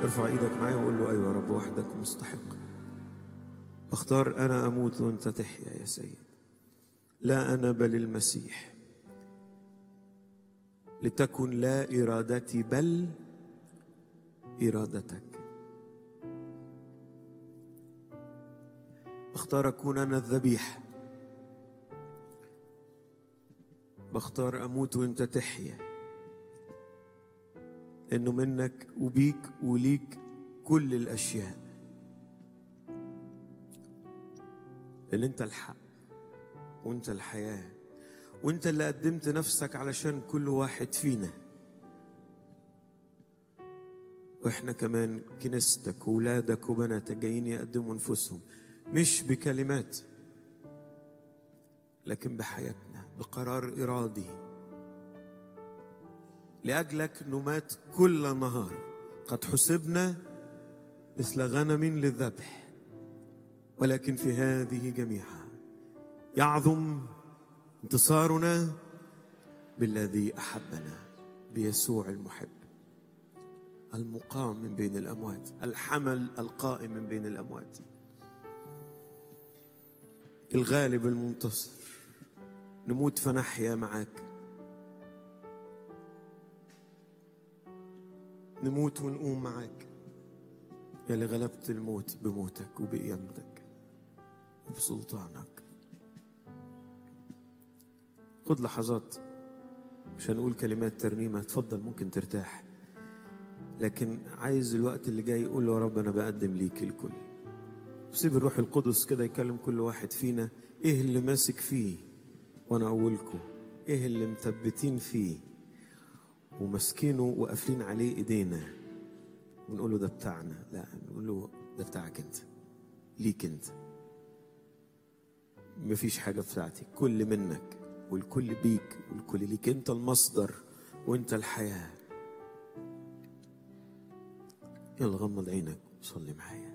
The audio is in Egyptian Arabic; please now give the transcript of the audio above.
ارفع ايدك معايا وقول له ايوه يا رب وحدك مستحق اختار انا اموت وانت تحيا يا سيد لا انا بل المسيح لتكن لا ارادتي بل ارادتك اختار اكون انا الذبيحه بختار اموت وانت تحيا لانه منك وبيك وليك كل الاشياء لان انت الحق وانت الحياه وانت اللي قدمت نفسك علشان كل واحد فينا واحنا كمان كنيستك وولادك وبناتك جايين يقدموا انفسهم مش بكلمات لكن بحياتنا بقرار ارادي لاجلك نمات كل نهار قد حسبنا مثل غنم للذبح ولكن في هذه جميعها يعظم انتصارنا بالذي احبنا بيسوع المحب المقام من بين الاموات الحمل القائم من بين الاموات الغالب المنتصر نموت فنحيا معاك نموت ونقوم معاك يا اللي غلبت الموت بموتك وبقيامتك وبسلطانك خد لحظات مش هنقول كلمات ترنيمة اتفضل ممكن ترتاح لكن عايز الوقت اللي جاي يقول له يا رب أنا بقدم ليك الكل سيب الروح القدس كده يكلم كل واحد فينا ايه اللي ماسك فيه وانا اقولكم ايه اللي مثبتين فيه وماسكينه وقافلين عليه ايدينا ونقول له ده بتاعنا لا نقول له ده بتاعك انت ليك انت مفيش حاجة بتاعتي كل منك والكل بيك والكل ليك انت المصدر وانت الحياة يلا غمض عينك وصلي معايا